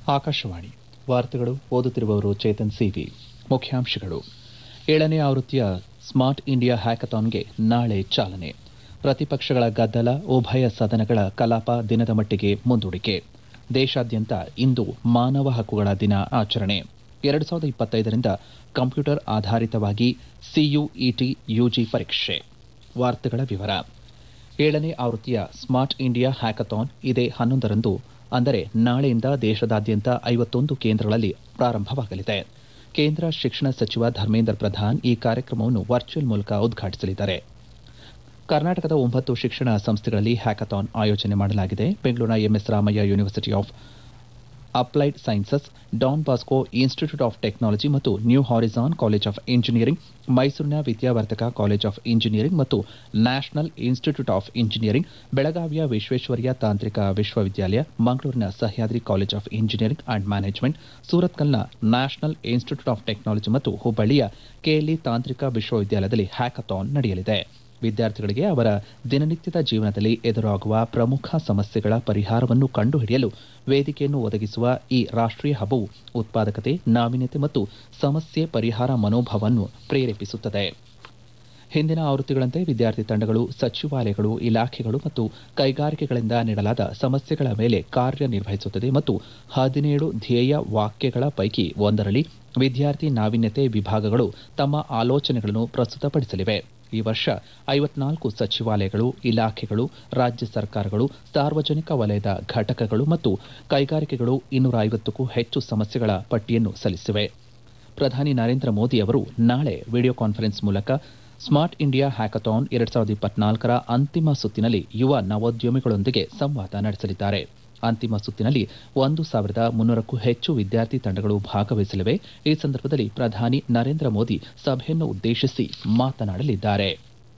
ಆಕಾಶವಾಣಿ ವಾರ್ತೆಗಳು ಓದುತ್ತಿರುವವರು ಚೇತನ್ ಸಿವಿ ಮುಖ್ಯಾಂಶಗಳು ಏಳನೇ ಆವೃತ್ತಿಯ ಸ್ಮಾರ್ಟ್ ಇಂಡಿಯಾ ಹ್ಯಾಕಥಾನ್ಗೆ ನಾಳೆ ಚಾಲನೆ ಪ್ರತಿಪಕ್ಷಗಳ ಗದ್ದಲ ಉಭಯ ಸದನಗಳ ಕಲಾಪ ದಿನದ ಮಟ್ಟಿಗೆ ಮುಂದೂಡಿಕೆ ದೇಶಾದ್ಯಂತ ಇಂದು ಮಾನವ ಹಕ್ಕುಗಳ ದಿನ ಆಚರಣೆ ಎರಡು ಸಾವಿರದ ಇಪ್ಪತ್ತೈದರಿಂದ ಕಂಪ್ಯೂಟರ್ ಆಧಾರಿತವಾಗಿ ಸಿಯುಇಟಿ ಯುಜಿ ಪರೀಕ್ಷೆ ವಾರ್ತೆಗಳ ವಿವರ ಏಳನೇ ಆವೃತ್ತಿಯ ಸ್ಮಾರ್ಟ್ ಇಂಡಿಯಾ ಹ್ಯಾಕಥಾನ್ ಇದೇ ಹನ್ನೊಂದರಂದು ಅಂದರೆ ನಾಳೆಯಿಂದ ದೇಶದಾದ್ಯಂತ ಐವತ್ತೊಂದು ಕೇಂದ್ರಗಳಲ್ಲಿ ಪ್ರಾರಂಭವಾಗಲಿದೆ ಕೇಂದ್ರ ಶಿಕ್ಷಣ ಸಚಿವ ಧರ್ಮೇಂದ್ರ ಪ್ರಧಾನ್ ಈ ಕಾರ್ಯಕ್ರಮವನ್ನು ವರ್ಚುವಲ್ ಮೂಲಕ ಉದ್ಘಾಟಿಸಲಿದ್ದಾರೆ ಕರ್ನಾಟಕದ ಒಂಬತ್ತು ಶಿಕ್ಷಣ ಸಂಸ್ಥೆಗಳಲ್ಲಿ ಹ್ಯಾಕಥಾನ್ ಆಯೋಜನೆ ಮಾಡಲಾಗಿದೆ ಬೆಂಗಳೂರಿನ MS Ramaiah university of applied sciences Don Bosco institute of technology ಮತ್ತು new horizon college of engineering ಮೈಸೂರಿನ ವಿದ್ಯಾವರ್ಧಕ ಕಾಲೇಜ್ ಆಫ್ ಇಂಜಿನಿಯರಿಂಗ್ ಮತ್ತು ನ್ಯಾಷನಲ್ ಇನ್ಸ್ಟಿಟ್ಯೂಟ್ ಆಫ್ ಇಂಜಿನಿಯರಿಂಗ್ ಬೆಳಗಾವಿಯ ವಿಶ್ವೇಶ್ವರಯ್ಯ ತಾಂತ್ರಿಕ ವಿಶ್ವವಿದ್ಯಾಲಯ ಮಂಗಳೂರಿನ Sahyadri college of engineering and management ಸೂರತ್ಕಲ್ನ ನ್ಯಾಷನಲ್ ಇನ್ಸ್ಟಿಟ್ಯೂಟ್ ಆಫ್ ಟೆಕ್ನಾಲಜಿ ಮತ್ತು ಹುಬ್ಬಳ್ಳಿಯ ಕೆಎಲ್ಇ ತಾಂತ್ರಿಕ ವಿಶ್ವವಿದ್ಯಾಲಯದಲ್ಲಿ ಹ್ಯಾಕಥಾನ್ ನಡೆಯಲಿದೆ ವಿದ್ಯಾರ್ಥಿಗಳಿಗೆ ಅವರ ದಿನನಿತ್ಯದ ಜೀವನದಲ್ಲಿ ಎದುರಾಗುವ ಪ್ರಮುಖ ಸಮಸ್ಯೆಗಳ ಪರಿಹಾರವನ್ನು ಕಂಡುಹಿಡಿಯಲು ವೇದಿಕೆಯನ್ನು ಒದಗಿಸುವ ಈ ರಾಷ್ಟೀಯ ಹಬ್ಬವು ಉತ್ಪಾದಕತೆ ನಾವೀನ್ಯತೆ ಮತ್ತು ಸಮಸ್ಯೆ ಪರಿಹಾರ ಮನೋಭಾವವನ್ನು ಪ್ರೇರೇಪಿಸುತ್ತದೆ ಹಿಂದಿನ ಆವೃತ್ತಿಗಳಂತೆ ವಿದ್ಯಾರ್ಥಿ ತಂಡಗಳು ಸಚಿವಾಲಯಗಳು ಇಲಾಖೆಗಳು ಮತ್ತು ಕೈಗಾರಿಕೆಗಳಿಂದ ನೀಡಲಾದ ಸಮಸ್ಯೆಗಳ ಮೇಲೆ ಕಾರ್ಯನಿರ್ವಹಿಸುತ್ತದೆ ಮತ್ತು ಹದಿನೇಳು ಧ್ಯೇಯ ವಾಕ್ಯಗಳ ಪೈಕಿ ಒಂದರಲ್ಲಿ ವಿದ್ಯಾರ್ಥಿ ನಾವೀನ್ಯತೆ ವಿಭಾಗಗಳು ತಮ್ಮ ಆಲೋಚನೆಗಳನ್ನು ಪ್ರಸ್ತುತಪಡಿಸಲಿವೆ ಈ ವರ್ಷ ಐವತ್ನಾಲ್ಕು ಸಚಿವಾಲಯಗಳು ಇಲಾಖೆಗಳು ರಾಜ್ಯ ಸರ್ಕಾರಗಳು ಸಾರ್ವಜನಿಕ ವಲಯದ ಘಟಕಗಳು ಮತ್ತು ಕೈಗಾರಿಕೆಗಳು ಇನ್ನೂರ ಐವತ್ತಕ್ಕೂ ಹೆಚ್ಚು ಸಮಸ್ಯೆಗಳ ಪಟ್ಟಿಯನ್ನು ಸಲ್ಲಿಸಿವೆ ಪ್ರಧಾನಿ ನರೇಂದ್ರ ಮೋದಿ ಅವರು ನಾಳೆ ವಿಡಿಯೋ ಕಾನ್ಫರೆನ್ಸ್ ಮೂಲಕ ಸ್ಮಾರ್ಟ್ ಇಂಡಿಯಾ ಹ್ಯಾಕಥಾನ್ ಎರಡ್ ಸಾವಿರದ ಇಪ್ಪತ್ನಾಲ್ಕರ ಅಂತಿಮ ಸುತ್ತಿನಲ್ಲಿ ಯುವ ನವೋದ್ಯಮಿಗಳೊಂದಿಗೆ ಸಂವಾದ ನಡೆಸಲಿದ್ದಾರೆ ಅಂತಿಮ ಸುತ್ತಿನಲ್ಲಿ ಒಂದು ಸಾವಿರದ ಮುನ್ನೂರಕ್ಕೂ ಹೆಚ್ಚು ವಿದ್ಯಾರ್ಥಿ ತಂಡಗಳು ಭಾಗವಹಿಸಲಿವೆ ಈ ಸಂದರ್ಭದಲ್ಲಿ ಪ್ರಧಾನಿ ನರೇಂದ್ರ ಮೋದಿ ಸಭೆಯನ್ನು ಉದ್ದೇಶಿಸಿ ಮಾತನಾಡಲಿದ್ದಾರೆ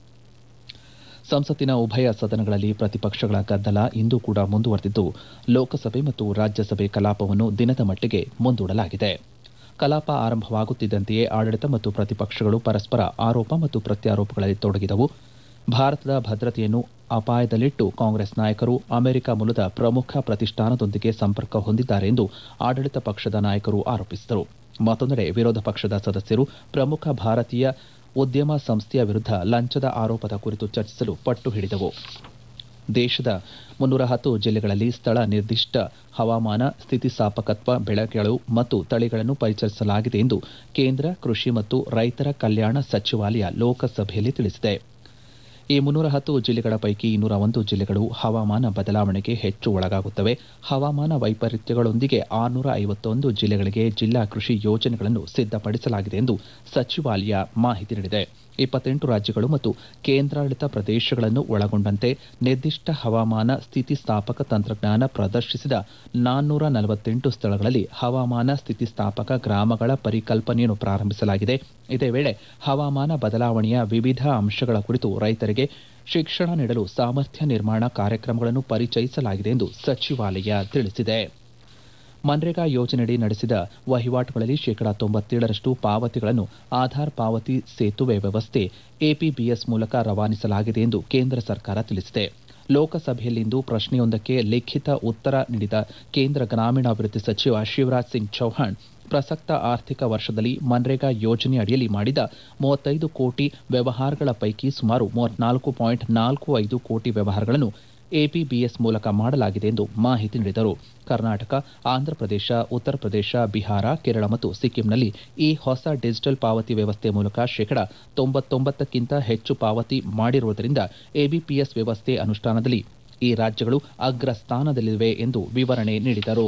ಸಂಸತ್ತಿನ ಉಭಯ ಸದನಗಳಲ್ಲಿ ಪ್ರತಿಪಕ್ಷಗಳ ಗದ್ದಲ ಇಂದು ಕೂಡ ಮುಂದುವರೆದಿದ್ದು ಲೋಕಸಭೆ ಮತ್ತು ರಾಜ್ಯಸಭೆ ಕಲಾಪವನ್ನು ದಿನದ ಮಟ್ಟಿಗೆ ಮುಂದೂಡಲಾಗಿದೆ ಕಲಾಪ ಆರಂಭವಾಗುತ್ತಿದ್ದಂತೆಯೇ ಆಡಳಿತ ಮತ್ತು ಪ್ರತಿಪಕ್ಷಗಳು ಪರಸ್ಪರ ಆರೋಪ ಮತ್ತು ಪ್ರತ್ಯಾರೋಪಗಳಲ್ಲಿ ತೊಡಗಿದವು ಭಾರತದ ಭದ್ರತೆಯನ್ನು ಅಪಾಯದಲ್ಲಿಟ್ಟು ಕಾಂಗ್ರೆಸ್ ನಾಯಕರು ಅಮೆರಿಕ ಮೂಲದ ಪ್ರಮುಖ ಪ್ರತಿಷ್ಠಾನದೊಂದಿಗೆ ಸಂಪರ್ಕ ಹೊಂದಿದ್ದಾರೆ ಎಂದು ಆಡಳಿತ ಪಕ್ಷದ ನಾಯಕರು ಆರೋಪಿಸಿದರು ಮತ್ತೊಂದೆಡೆ ವಿರೋಧ ಪಕ್ಷದ ಸದಸ್ಯರು ಪ್ರಮುಖ ಭಾರತೀಯ ಉದ್ಯಮ ಸಂಸ್ಥೆಯ ವಿರುದ್ಧ ಲಂಚದ ಆರೋಪದ ಕುರಿತು ಚರ್ಚಿಸಲು ಪಟ್ಟು ಹಿಡಿದವು ದೇಶದ ಮುನ್ನೂರ ಹತ್ತು ಜಿಲ್ಲೆಗಳಲ್ಲಿ ಸ್ಥಳ ನಿರ್ದಿಷ್ಟ ಹವಾಮಾನ ಸ್ಥಿತಿಸ್ಥಾಪಕತ್ವ ಬೆಳೆಗಳು ಮತ್ತು ತಳಿಗಳನ್ನು ಪರಿಚಯಿಸಲಾಗಿದೆ ಎಂದು ಕೇಂದ್ರ ಕೃಷಿ ಮತ್ತು ರೈತರ ಕಲ್ಯಾಣ ಸಚಿವಾಲಯ ಲೋಕಸಭೆಯಲ್ಲಿ ತಿಳಿಸಿದೆ ಈ ಮುನ್ನೂರ ಹತ್ತು ಜಿಲ್ಲೆಗಳ ಪೈಕಿ ಇನ್ನೂರ ಒಂದು ಜಿಲ್ಲೆಗಳು ಹವಾಮಾನ ಬದಲಾವಣೆಗೆ ಹೆಚ್ಚು ಒಳಗಾಗುತ್ತವೆ ಹವಾಮಾನ ವೈಪರೀತ್ಯಗಳೊಂದಿಗೆ ಆರುನೂರ ಐವತ್ತೊಂದು ಜಿಲ್ಲೆಗಳಿಗೆ ಜಿಲ್ಲಾ ಕೃಷಿ ಯೋಜನೆಗಳನ್ನು ಸಿದ್ದಪಡಿಸಲಾಗಿದೆ ಎಂದು ಸಚಿವಾಲಯ ಮಾಹಿತಿ ನೀಡಿದೆ ಇಪ್ಪತ್ತೆಂಟು ರಾಜ್ಯಗಳು ಮತ್ತು ಕೇಂದ್ರಾಡಳಿತ ಪ್ರದೇಶಗಳನ್ನು ಒಳಗೊಂಡಂತೆ ನಿರ್ದಿಷ್ಟ ಹವಾಮಾನ ಸ್ಥಿತಿಸ್ಥಾಪಕ ತಂತ್ರಜ್ಞಾನ ಪ್ರದರ್ಶಿಸಿದ ನಾನ್ನೂರ ನಲವತ್ತೆಂಟು ಸ್ಥಳಗಳಲ್ಲಿ ಹವಾಮಾನ ಸ್ಥಿತಿಸ್ಥಾಪಕ ಗ್ರಾಮಗಳ ಪರಿಕಲ್ಪನೆಯನ್ನು ಪ್ರಾರಂಭಿಸಲಾಗಿದೆ ಇದೇ ವೇಳೆ ಹವಾಮಾನ ಬದಲಾವಣೆಯ ವಿವಿಧ ಅಂಶಗಳ ಕುರಿತು ರೈತರಿಗೆ ಶಿಕ್ಷಣ ನೀಡಲು ಸಾಮರ್ಥ್ಯ ನಿರ್ಮಾಣ ಕಾರ್ಯಕ್ರಮಗಳನ್ನು ಪರಿಚಯಿಸಲಾಗಿದೆ ಎಂದು ಸಚಿವಾಲಯ ತಿಳಿಸಿದೆ ಮನ್ರೇಗಾ ಯೋಜನೆಯಡಿ ನಡೆಸಿದ ವಹಿವಾಟುಗಳಲ್ಲಿ ಶೇಕಡಾ ತೊಂಬತ್ತೇಳರಷ್ಟು ಪಾವತಿಗಳನ್ನು ಆಧಾರ್ ಪಾವತಿ ಸೇತುವೆ ವ್ಯವಸ್ಥೆ ಎಪಿಬಿಎಸ್ ಮೂಲಕ ರವಾನಿಸಲಾಗಿದೆ ಎಂದು ಕೇಂದ್ರ ಸರ್ಕಾರ ತಿಳಿಸಿದೆ ಲೋಕಸಭೆಯಲ್ಲಿಂದು ಪ್ರಶ್ನೆಯೊಂದಕ್ಕೆ ಲಿಖಿತ ಉತ್ತರ ನೀಡಿದ ಕೇಂದ್ರ ಗ್ರಾಮೀಣಾಭಿವೃದ್ಧಿ ಸಚಿವ ಶಿವರಾಜ್ ಸಿಂಗ್ ಚೌಹಾಣ್ ಪ್ರಸಕ್ತ ಆರ್ಥಿಕ ವರ್ಷದಲ್ಲಿ ಮನ್ರೇಗಾ ಯೋಜನೆ ಅಡಿಯಲ್ಲಿ ಮಾಡಿದ ಮೂವತ್ತೈದು ಕೋಟಿ ವ್ಯವಹಾರಗಳ ಪೈಕಿ ಸುಮಾರು ಮೂವತ್ನಾಲ್ಕು ಪಾಯಿಂಟ್ ನಾಲ್ಕು ಐದು ಕೋಟಿ ವ್ಯವಹಾರಗಳನ್ನು ಎಪಿಬಿಎಸ್ ಮೂಲಕ ಮಾಡಲಾಗಿದೆ ಎಂದು ಮಾಹಿತಿ ನೀಡಿದರು ಕರ್ನಾಟಕ ಆಂಧ್ರಪ್ರದೇಶ ಉತ್ತರ ಪ್ರದೇಶ ಬಿಹಾರ ಕೇರಳ ಮತ್ತು ಸಿಕ್ಕಿಂನಲ್ಲಿ ಈ ಹೊಸ ಡಿಜಿಟಲ್ ಪಾವತಿ ವ್ಯವಸ್ಥೆ ಮೂಲಕ ಶೇಕಡಾ ತೊಂಬತ್ತೊಂಬತ್ತಕ್ಕಿಂತ ಹೆಚ್ಚು ಪಾವತಿ ಮಾಡಿರುವುದರಿಂದ ಎಬಿಪಿಎಸ್ ವ್ಯವಸ್ಥೆ ಅನುಷ್ಠಾನದಲ್ಲಿ ಈ ರಾಜ್ಯಗಳು ಅಗ್ರ ಸ್ಥಾನದಲ್ಲಿವೆ ಎಂದು ವಿವರಣೆ ನೀಡಿದರು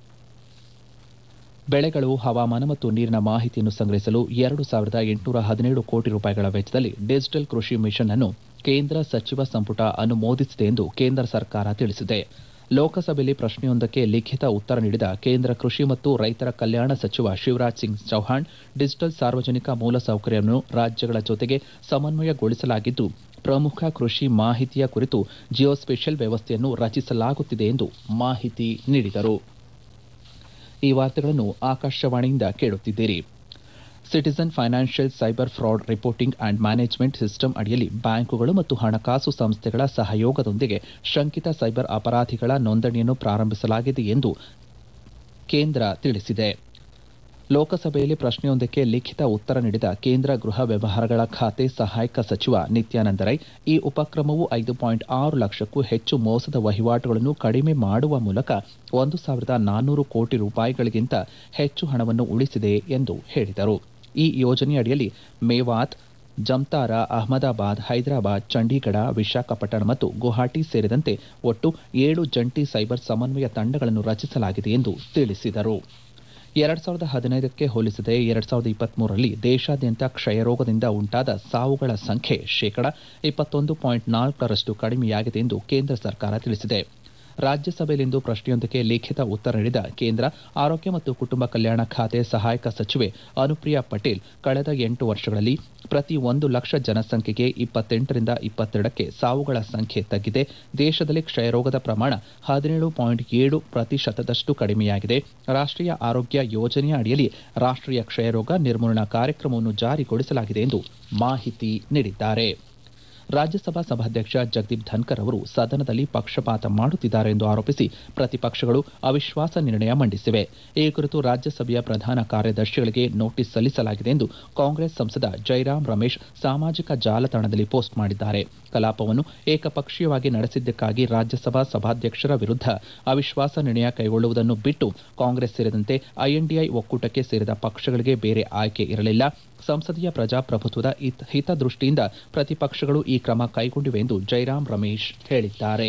ಬೆಳೆಗಳು ಹವಾಮಾನ ಮತ್ತು ನೀರಿನ ಮಾಹಿತಿಯನ್ನು ಸಂಗ್ರಹಿಸಲು ಎರಡು ಸಾವಿರದ ಎಂಟುನೂರ ಹದಿನೇಳು ಕೋಟಿ ರೂಪಾಯಿಗಳ ವೆಚ್ಚದಲ್ಲಿ ಡಿಜಿಟಲ್ ಕೃಷಿ ಮಿಷನ್ ಅನ್ನು ಕೇಂದ್ರ ಸಚಿವ ಸಂಪುಟ ಅನುಮೋದಿಸಿದೆ ಎಂದು ಕೇಂದ್ರ ಸರ್ಕಾರ ತಿಳಿಸಿದೆ ಲೋಕಸಭೆಯಲ್ಲಿ ಪ್ರಶ್ನೆಯೊಂದಕ್ಕೆ ಲಿಖಿತ ಉತ್ತರ ನೀಡಿದ ಕೇಂದ್ರ ಕೃಷಿ ಮತ್ತು ರೈತರ ಕಲ್ಯಾಣ ಸಚಿವ ಶಿವರಾಜ್ ಸಿಂಗ್ ಚೌಹಾಣ್ ಡಿಜಿಟಲ್ ಸಾರ್ವಜನಿಕ ಮೂಲಸೌಕರ್ಯವನ್ನು ರಾಜ್ಯಗಳ ಜೊತೆಗೆ ಸಮನ್ವಯಗೊಳಿಸಲಾಗಿದ್ದು ಪ್ರಮುಖ ಕೃಷಿ ಮಾಹಿತಿಯ ಕುರಿತು ಜಿಯೋಸ್ಪೇಷಿಯಲ್ ವ್ಯವಸ್ಥೆಯನ್ನು ರಚಿಸಲಾಗುತ್ತಿದೆ ಎಂದು ಮಾಹಿತಿ ನೀಡಿದರು ಈ ವಾರ್ತೆಗಳನ್ನು ಆಕಾಶವಾಣಿಯಿಂದ ಕೇಳುತ್ತಿದ್ದೀರಿ citizen financial cyber fraud reporting and management system ಅಡಿಯಲ್ಲಿ ಬ್ಯಾಂಕುಗಳು ಮತ್ತು ಹಣಕಾಸು ಸಂಸ್ಥೆಗಳ ಸಹಯೋಗದೊಂದಿಗೆ ಶಂಕಿತ ಸೈಬರ್ ಅಪರಾಧಿಗಳ ನೋಂದಣಿಯನ್ನು ಪ್ರಾರಂಭಿಸಲಾಗಿದೆ ಎಂದು ಕೇಂದ್ರ ತಿಳಿಸಿದೆ ಲೋಕಸಭೆಯಲ್ಲಿ ಪ್ರಶ್ನೆಯೊಂದಕ್ಕೆ ಲಿಖಿತ ಉತ್ತರ ನೀಡಿದ ಕೇಂದ್ರ ಗೃಹ ವ್ಯವಹಾರಗಳ ಖಾತೆ ಸಹಾಯಕ ಸಚಿವ ನಿತ್ಯಾನಂದ ರೈ ಈ ಉಪಕ್ರಮವು ಐದು ಪಾಯಿಂಟ್ ಆರು ಲಕ್ಷಕ್ಕೂ ಹೆಚ್ಚು ಮೋಸದ ವಹಿವಾಟುಗಳನ್ನು ಕಡಿಮೆ ಮಾಡುವ ಮೂಲಕ ಒಂದು ಸಾವಿರದ ನಾನ್ನೂರು ಕೋಟಿ ರೂಪಾಯಿಗಳಿಗಿಂತ ಹೆಚ್ಚು ಹಣವನ್ನು ಉಳಿಸಿದೆ ಎಂದು ಹೇಳಿದರು ಈ ಯೋಜನೆಯಡಿಯಲ್ಲಿ ಮೇವಾತ್ ಜಮ್ತಾರಾ ಅಹಮದಾಬಾದ್ ಹೈದರಾಬಾದ್ ಚಂಡೀಗಢ ವಿಶಾಖಪಟ್ಟಣ ಮತ್ತು ಗುವಾಹಟಿ ಸೇರಿದಂತೆ ಒಟ್ಟು ಏಳು ಜಂಟಿ ಸೈಬರ್ ಸಮನ್ವಯ ತಂಡಗಳನ್ನು ರಚಿಸಲಾಗಿದೆ ಎಂದು ತಿಳಿಸಿದರು ಎರಡ್ ಸಾವಿರದ ಹದಿನೈದಕ್ಕೆ ಹೋಲಿಸಿದೆ ಎರಡ್ ಸಾವಿರದ ಇಪ್ಪತ್ಮೂರರಲ್ಲಿ ದೇಶಾದ್ಯಂತ ಕ್ಷಯರೋಗದಿಂದ ಉಂಟಾದ ಸಾವುಗಳ ಸಂಖ್ಯೆ ಶೇಕಡ ಇಪ್ಪತ್ತೊಂದು ಪಾಯಿಂಟ್ ನಾಲ್ಕರಷ್ಟು ಕಡಿಮೆಯಾಗಿದೆ ಎಂದು ಕೇಂದ್ರ ಸರ್ಕಾರ ತಿಳಿಸಿದೆ ರಾಜ್ಯಸಭೆಯಲ್ಲಿಂದು ಪ್ರಶ್ನೆಯೊಂದಕ್ಕೆ ಲಿಖಿತ ಉತ್ತರ ನೀಡಿದ ಕೇಂದ್ರ ಆರೋಗ್ಯ ಮತ್ತು ಕುಟುಂಬ ಕಲ್ಯಾಣ ಖಾತೆ ಸಹಾಯಕ ಸಚಿವೆ ಅನುಪ್ರಿಯಾ ಪಟೇಲ್ ಕಳೆದ ಎಂಟು ವರ್ಷಗಳಲ್ಲಿ ಪ್ರತಿ ಒಂದು ಲಕ್ಷ ಜನಸಂಖ್ಯೆಗೆ ಇಪ್ಪತ್ತೆಂಟರಿಂದ ಇಪ್ಪತ್ತೆರಡಕ್ಕೆ ಸಾವುಗಳ ಸಂಖ್ಯೆ ತಗ್ಗಿದೆ ದೇಶದಲ್ಲಿ ಕ್ಷಯರೋಗದ ಪ್ರಮಾಣ ಹದಿನೇಳು ಪಾಯಿಂಟ್ ಏಳು ಪ್ರತಿಶತದಷ್ಟು ಕಡಿಮೆಯಾಗಿದೆ ರಾಷ್ಟ್ರೀಯ ಆರೋಗ್ಯ ಯೋಜನೆಯ ಅಡಿಯಲ್ಲಿ ರಾಷ್ಟ್ರೀಯ ಕ್ಷಯರೋಗ ನಿರ್ಮೂಲನಾ ಕಾರ್ಯಕ್ರಮವನ್ನು ಜಾರಿಗೊಳಿಸಲಾಗಿದೆ ಎಂದು ಮಾಹಿತಿ ನೀಡಿದ್ದಾರೆ ರಾಜ್ಯಸಭಾ ಸಭಾಧ್ಯಕ್ಷ ಜಗದೀಪ್ ಧನ್ಕರ್ ಅವರು ಸದನದಲ್ಲಿ ಪಕ್ಷಪಾತ ಮಾಡುತ್ತಿದ್ದಾರೆ ಎಂದು ಆರೋಪಿಸಿ ಪ್ರತಿಪಕ್ಷಗಳು ಅವಿಶ್ವಾಸ ನಿರ್ಣಯ ಮಂಡಿಸಿವೆ ಈ ಕುರಿತು ರಾಜ್ಯಸಭೆಯ ಪ್ರಧಾನ ಕಾರ್ಯದರ್ಶಿಗಳಿಗೆ ನೋಟಿಸ್ ಸಲ್ಲಿಸಲಾಗಿದೆ ಎಂದು ಕಾಂಗ್ರೆಸ್ ಸಂಸದ ಜೈರಾಮ್ ರಮೇಶ್ ಸಾಮಾಜಿಕ ಜಾಲತಾಣದಲ್ಲಿ ಪೋಸ್ಟ್ ಮಾಡಿದ್ದಾರೆ ಕಲಾಪವನ್ನು ಏಕಪಕ್ಷೀಯವಾಗಿ ನಡೆಸಿದ್ದಕ್ಕಾಗಿ ರಾಜ್ಯಸಭಾ ಸಭಾಧ್ಯಕ್ಷರ ವಿರುದ್ಧ ಅವಿಶ್ವಾಸ ನಿರ್ಣಯ ಕೈಗೊಳ್ಳುವುದನ್ನು ಬಿಟ್ಟು ಕಾಂಗ್ರೆಸ್ ಸೇರಿದಂತೆ ಐಎನ್ಡಿಐ ಒಕ್ಕೂಟಕ್ಕೆ ಸೇರಿದ ಪಕ್ಷಗಳಿಗೆ ಬೇರೆ ಆಯ್ಕೆ ಇರಲಿಲ್ಲ ಸಂಸದೀಯ ಪ್ರಜಾಪ್ರಭುತ್ವದ ಹಿತದೃಷ್ಟಿಯಿಂದ ಪ್ರತಿಪಕ್ಷಗಳು ಈ ಕ್ರಮ ಕೈಗೊಂಡಿವೆ ಎಂದು ಜೈರಾಮ್ ರಮೇಶ್ ಹೇಳಿದ್ದಾರೆ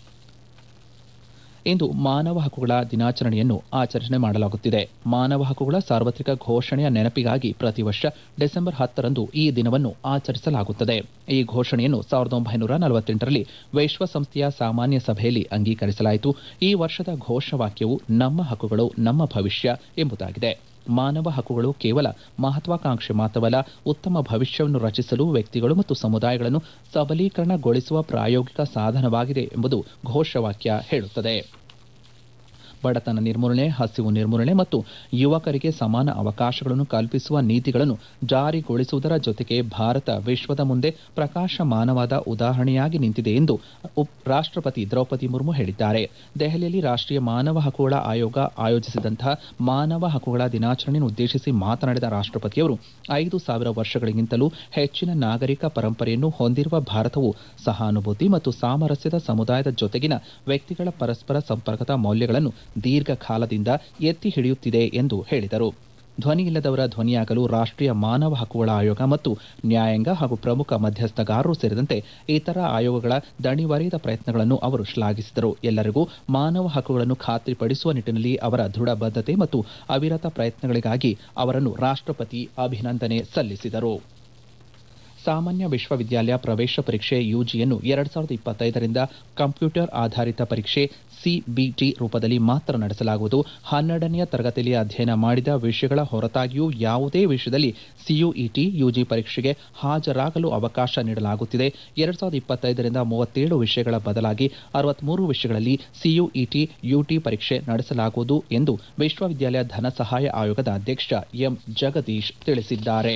ಇಂದು ಮಾನವ ಹಕ್ಕುಗಳ ದಿನಾಚರಣೆಯನ್ನು ಆಚರಣೆ ಮಾಡಲಾಗುತ್ತಿದೆ ಮಾನವ ಹಕ್ಕುಗಳ ಸಾರ್ವತ್ರಿಕ ಘೋಷಣೆಯ ನೆನಪಿಗಾಗಿ ಪ್ರತಿ ವರ್ಷ ಡಿಸೆಂಬರ್ ಹತ್ತರಂದು ಈ ದಿನವನ್ನು ಆಚರಿಸಲಾಗುತ್ತದೆ ಈ ಘೋಷಣೆಯನ್ನು ಸಾವಿರದ ಒಂಬೈನೂರ ನಲವತ್ತೆಂಟರಲ್ಲಿ ವಿಶ್ವಸಂಸ್ಥೆಯ ಸಾಮಾನ್ಯ ಸಭೆಯಲ್ಲಿ ಅಂಗೀಕರಿಸಲಾಯಿತು ಈ ವರ್ಷದ ಘೋಷವಾಕ್ಯವು ನಮ್ಮ ಹಕ್ಕುಗಳು ನಮ್ಮ ಭವಿಷ್ಯ ಎಂಬುದಾಗಿದೆ ಮಾನವ ಹಕ್ಕುಗಳು ಕೇವಲ ಮಹತ್ವಾಕಾಂಕ್ಷೆ ಮಾತ್ರವಲ್ಲ ಉತ್ತಮ ಭವಿಷ್ಯವನ್ನು ರಚಿಸಲು ವ್ಯಕ್ತಿಗಳು ಮತ್ತು ಸಮುದಾಯಗಳನ್ನು ಸಬಲೀಕರಣಗೊಳಿಸುವ ಪ್ರಾಯೋಗಿಕ ಸಾಧನವಾಗಿದೆ ಎಂಬುದು ಘೋಷವಾಕ್ಯ ಹೇಳುತ್ತದೆ ಬಡತನ ನಿರ್ಮೂಲನೆ ಹಸಿವು ನಿರ್ಮೂಲನೆ ಮತ್ತು ಯುವಕರಿಗೆ ಸಮಾನ ಅವಕಾಶಗಳನ್ನು ಕಲ್ಪಿಸುವ ನೀತಿಗಳನ್ನು ಜಾರಿಗೊಳಿಸುವುದರ ಜೊತೆಗೆ ಭಾರತ ವಿಶ್ವದ ಮುಂದೆ ಪ್ರಕಾಶಮಾನವಾದ ಉದಾಹರಣೆಯಾಗಿ ನಿಂತಿದೆ ಎಂದು ರಾಷ್ಟ್ರಪತಿ ದ್ರೌಪದಿ ಮುರ್ಮು ಹೇಳಿದ್ದಾರೆ ದೆಹಲಿಯಲ್ಲಿ ರಾಷ್ಟ್ರೀಯ ಮಾನವ ಹಕ್ಕುಗಳ ಆಯೋಗ ಆಯೋಜಿಸಿದಂತಹ ಮಾನವ ಹಕ್ಕುಗಳ ದಿನಾಚರಣೆಯನ್ನು ಉದ್ದೇಶಿಸಿ ಮಾತನಾಡಿದ ರಾಷ್ಟ್ರಪತಿಯವರು ಐದು ಸಾವಿರ ವರ್ಷಗಳಿಗಿಂತಲೂ ಹೆಚ್ಚಿನ ನಾಗರಿಕ ಪರಂಪರೆಯನ್ನು ಹೊಂದಿರುವ ಭಾರತವು ಸಹಾನುಭೂತಿ ಮತ್ತು ಸಾಮರಸ್ಯದ ಸಮುದಾಯದ ಜೊತೆಗಿನ ವ್ಯಕ್ತಿಗಳ ಪರಸ್ಪರ ಸಂಪರ್ಕದ ಮೌಲ್ಯಗಳನ್ನು ದೀರ್ಘಕಾಲದಿಂದ ಎತ್ತಿ ಹಿಡಿಯುತ್ತಿದೆ ಎಂದು ಹೇಳಿದರು ಧ್ವನಿಯಿಲ್ಲದವರ ಧ್ವನಿಯಾಗಲು ರಾಷ್ಟ್ರೀಯ ಮಾನವ ಹಕ್ಕುಗಳ ಆಯೋಗ ಮತ್ತು ನ್ಯಾಯಾಂಗ ಹಾಗೂ ಪ್ರಮುಖ ಮಧ್ಯಸ್ಥಗಾರರು ಸೇರಿದಂತೆ ಇತರ ಆಯೋಗಗಳ ದಣಿವರಿಯದ ಪ್ರಯತ್ನಗಳನ್ನು ಅವರು ಶ್ಲಾಘಿಸಿದರು ಎಲ್ಲರಿಗೂ ಮಾನವ ಹಕ್ಕುಗಳನ್ನು ಖಾತ್ರಿಪಡಿಸುವ ನಿಟ್ಟಿನಲ್ಲಿ ಅವರ ದೃಢ ಬದ್ಧತೆ ಮತ್ತು ಅವಿರತ ಪ್ರಯತ್ನಗಳಿಗಾಗಿ ಅವರನ್ನು ರಾಷ್ಟ್ರಪತಿ ಅಭಿನಂದನೆ ಸಲ್ಲಿಸಿದರು ಸಾಮಾನ್ಯ ವಿಶ್ವವಿದ್ಯಾಲಯ ಪ್ರವೇಶ ಪರೀಕ್ಷೆ ಯುಜಿಯನ್ನು ಎರಡ್ ಸಾವಿರದ ಇಪ್ಪತ್ತೈದರಿಂದ ಕಂಪ್ಯೂಟರ್ ಆಧಾರಿತ ಪರೀಕ್ಷೆ ಸಿಬಿಟಿ ರೂಪದಲ್ಲಿ ಮಾತ್ರ ನಡೆಸಲಾಗುವುದು ಹನ್ನೆರಡನೆಯ ತರಗತಿಯಲ್ಲಿ ಅಧ್ಯಯನ ಮಾಡಿದ ವಿಷಯಗಳ ಹೊರತಾಗಿಯೂ ಯಾವುದೇ ವಿಷಯದಲ್ಲಿ ಸಿಯುಇಟಿ ಯುಜಿ ಪರೀಕ್ಷೆಗೆ ಹಾಜರಾಗಲು ಅವಕಾಶ ನೀಡಲಾಗುತ್ತಿದೆ ಎರಡ್ ಸಾವಿರದ ಇಪ್ಪತ್ತೈದರಿಂದ ಮೂವತ್ತೇಳು ವಿಷಯಗಳ ಬದಲಾಗಿ ಅರವತ್ಮೂರು ವಿಷಯಗಳಲ್ಲಿ ಸಿಯುಇಟಿ ಯುಟಿ ಪರೀಕ್ಷೆ ನಡೆಸಲಾಗುವುದು ಎಂದು ವಿಶ್ವವಿದ್ಯಾಲಯ ಧನ ಸಹಾಯ ಆಯೋಗದ ಅಧ್ಯಕ್ಷ ಎಂ ಜಗದೀಶ್ ತಿಳಿಸಿದ್ದಾರೆ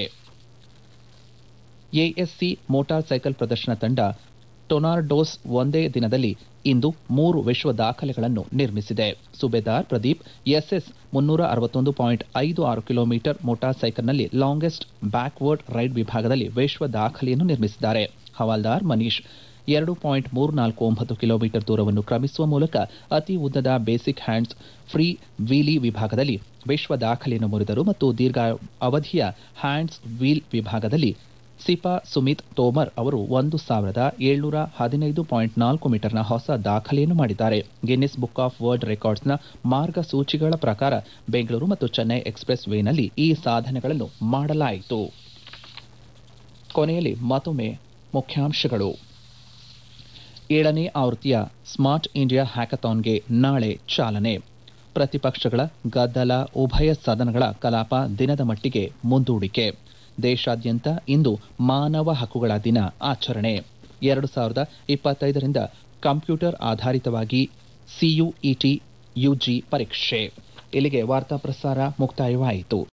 ಎಎಸ್ಸಿ ಮೋಟಾರ್ ಸೈಕಲ್ ಪ್ರದರ್ಶನ ತಂಡ ಟೊನಾರ್ಡೋಸ್ ಒಂದೇ ದಿನದಲ್ಲಿ ಇಂದು ಮೂರು ವಿಶ್ವ ದಾಖಲೆಗಳನ್ನು ನಿರ್ಮಿಸಿದೆ ಸುಬೇದಾರ್ ಪ್ರದೀಪ್ ಎಸ್ಎಸ್ ಮುನ್ನೂರ ಅರವತ್ತೊಂದು ಪಾಯಿಂಟ್ ಐದು ಆರು ಕಿಲೋಮೀಟರ್ ಮೋಟಾರ್ ಸೈಕಲ್ನಲ್ಲಿ ಲಾಂಗೆಸ್ಟ್ ಬ್ಯಾಕ್ವರ್ಡ್ ರೈಡ್ ವಿಭಾಗದಲ್ಲಿ ವಿಶ್ವ ದಾಖಲೆಯನ್ನು ನಿರ್ಮಿಸಿದ್ದಾರೆ ಹವಾಲ್ದಾರ್ ಮನೀಶ್ ಎರಡು ಪಾಯಿಂಟ್ ಮೂರು ನಾಲ್ಕು ಒಂಬತ್ತು ಕಿಲೋಮೀಟರ್ ದೂರವನ್ನು ಕ್ರಮಿಸುವ ಮೂಲಕ ಅತಿ ಉದ್ದದ ಬೇಸಿಕ್ ಹ್ಯಾಂಡ್ಸ್ ಫ್ರೀ ವೀಲಿ ವಿಭಾಗದಲ್ಲಿ ವಿಶ್ವ ದಾಖಲೆಯನ್ನು ಮುರಿದರು ಮತ್ತು ದೀರ್ಘ ಅವಧಿಯ ಹ್ಯಾಂಡ್ಸ್ ವೀಲ್ ವಿಭಾಗದಲ್ಲಿ ಸಿಪಾ ಸುಮಿತ್ ತೋಮರ್ ಅವರು ಒಂದು ಸಾವಿರದ ಏಳ್ನೂರ ಹದಿನೈದು ಪಾಯಿಂಟ್ ನಾಲ್ಕು ಮೀಟರ್ನ ಹೊಸ ದಾಖಲೆಯನ್ನು ಮಾಡಿದ್ದಾರೆ ಗಿನ್ನಿಸ್ ಬುಕ್ ಆಫ್ ವರ್ಲ್ಡ್ ರೆಕಾರ್ಡ್ಸ್ನ ಮಾರ್ಗಸೂಚಿಗಳ ಪ್ರಕಾರ ಬೆಂಗಳೂರು ಮತ್ತು ಚೆನ್ನೈ ಎಕ್ಸ್ಪ್ರೆಸ್ ವೇನಲ್ಲಿ ಈ ಸಾಧನೆಗಳನ್ನು ಮಾಡಲಾಯಿತು ಕೊನೆಯಲ್ಲಿ ಮತ್ತೊಮ್ಮೆ ಮುಖ್ಯಾಂಶಗಳು ಏಳನೇ ಆವೃತ್ತಿಯ ಸ್ಮಾರ್ಟ್ ಇಂಡಿಯಾ ಹ್ಯಾಕಥಾನ್ಗೆ ನಾಳೆ ಚಾಲನೆ ಪ್ರತಿಪಕ್ಷಗಳ ಗದ್ದಲ ಉಭಯ ಸದನಗಳ ಕಲಾಪ ದಿನದ ಮಟ್ಟಿಗೆ ಮುಂದೂಡಿಕೆ ದೇಶಾದ್ಯಂತ ಇಂದು ಮಾನವ ಹಕ್ಕುಗಳ ದಿನ ಆಚರಣೆ ಎರಡು ಸಾವಿರದ ಇಪ್ಪತ್ತೈದರಿಂದ ಕಂಪ್ಯೂಟರ್ ಆಧಾರಿತವಾಗಿ ಸಿಯುಇಟಿ ಯುಜಿ ಪರೀಕ್ಷೆ ಇಲ್ಲಿಗೆ ವಾರ್ತಾ ಪ್ರಸಾರ ಮುಕ್ತಾಯವಾಯಿತು